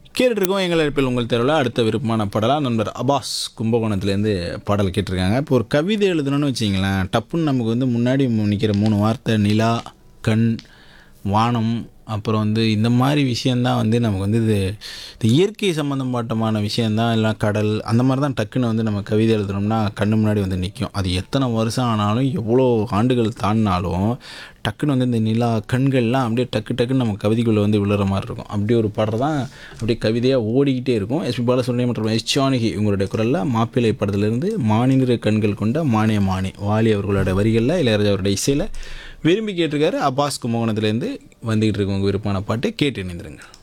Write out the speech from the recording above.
கேட்டுருக்கோம் எங்கள் அழைப்பில் உங்கள் தேர்வில் அடுத்த விருப்பமான பாடலாக நண்பர் அபாஸ் கும்பகோணத்துலேருந்து பாடல் கேட்டிருக்காங்க இப்போ ஒரு கவிதை எழுதணும்னு வச்சிங்களேன் டப்புன்னு நமக்கு வந்து முன்னாடி நிற்கிற மூணு வார்த்தை நிலா கண் வானம் அப்புறம் வந்து இந்த மாதிரி விஷயந்தான் வந்து நமக்கு வந்து இது இந்த இயற்கை சம்மந்தப்பட்டமான விஷயந்தான் இல்லை கடல் அந்த மாதிரி தான் டக்குன்னு வந்து நம்ம கவிதை எழுதுனோம்னா கண்ணு முன்னாடி வந்து நிற்கும் அது எத்தனை வருஷம் ஆனாலும் எவ்வளோ ஆண்டுகள் தாண்டினாலும் டக்குன்னு வந்து இந்த நிலா கண்கள்லாம் அப்படியே டக்கு டக்குன்னு நம்ம கவிதைக்குள்ளே வந்து விழுற மாதிரி இருக்கும் அப்படி ஒரு பாடல் தான் அப்படியே கவிதையாக ஓடிக்கிட்டே இருக்கும் எஸ்பி பாலசுப்ரமணியம் மற்றும் எஸ் ஜானகி உங்களுடைய குரலில் மாப்பிள்ளை படத்துலேருந்து மாநில கண்கள் கொண்ட மானிய மானி வாலி அவர்களோட வரிகளில் இளையராஜா அவருடைய இசையில் விரும்பி கேட்டிருக்காரு அப்பாஸ் கும்பகோணத்துலேருந்து வந்துக்கிட்டு இருக்கவங்க விருப்பமான பாட்டு கேட்டு இணைந்திருங்க